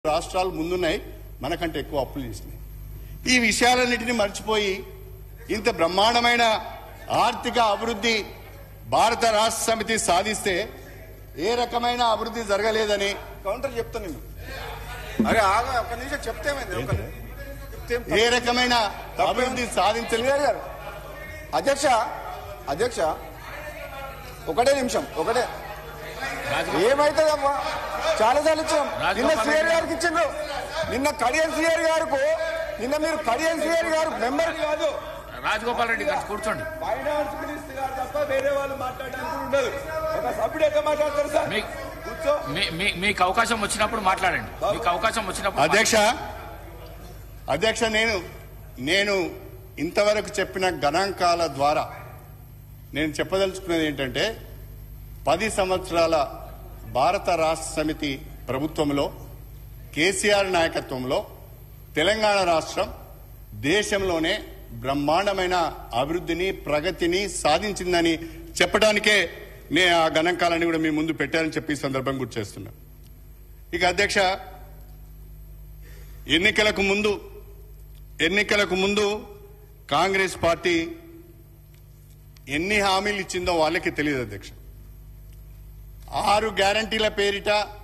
రాష్ట్రాలు ముందున్నాయి మనకంటే ఎక్కువ అప్పులు చేసినాయి ఈ విషయాలన్నింటినీ మర్చిపోయి ఇంత బ్రహ్మాండమైన ఆర్థిక అభివృద్ధి భారత రాష్ట్ర సమితి సాధిస్తే ఏ రకమైన అభివృద్ధి జరగలేదని కౌంటర్ చెప్తాను నేను అరే ఆగా ఒక నిమిషం చెప్తేమైంది ఒక చెప్తే ఏం ఏ రకమైన అభివృద్ధి సాధించలేదు తప్పు గారు అధ్యక్ష అధ్యక్ష ఒకటే నిమిషం ఒకటే ఏమైతుందమ్మా చాలా సార్లు ఇచ్చాం నిన్న సిఆర్ గారికి ఇచ్చిండ్రు నిన్న కడియన్ సిఆర్ గారికి నిన్న మీరు కడియన్ సిఆర్ గారు మెంబర్ కాదు రాజగోపాల్ రెడ్డి గారు కూర్చోండి ఫైనాన్స్ మినిస్టర్ గారు తప్ప వేరే వాళ్ళు మాట్లాడడానికి ఉండదు ఒక సభ్యుడు ఎట్లా మాట్లాడతారు సార్ మీ- కూర్చో మీ- మీ- మీకు అవకాశం వచ్చినప్పుడు మాట్లాడండి మీకు అవకాశం వచ్చినప్పుడు అధ్యక్ష అధ్యక్ష నేను నేను ఇంతవరకు చెప్పిన గణాంకాల ద్వారా నేను చెప్పదలుచుకున్నది ఏంటంటే పది సంవత్సరాల భారత రాష్ట్ర సమితి ప్రభుత్వంలో కేసీఆర్ నాయకత్వంలో తెలంగాణ రాష్ట్రం దేశంలోనే బ్రహ్మాండమైన అభివృద్ధిని ప్రగతిని సాధించిందని చెప్పడానికే నేను ఆ గణాంకాలన్నీ కూడా మీ ముందు పెట్టారని చెప్పి ఈ సందర్భం గుర్తు చేస్తున్నా ఇక అధ్యక్ష ఎన్నికలకు ముందు ఎన్నికలకు ముందు కాంగ్రెస్ పార్టీ ఎన్ని హామీలు ఇచ్చిందో వాళ్ళకి తెలియదు అధ్యక్ష ఆరు గ్యారంటీల పేరిట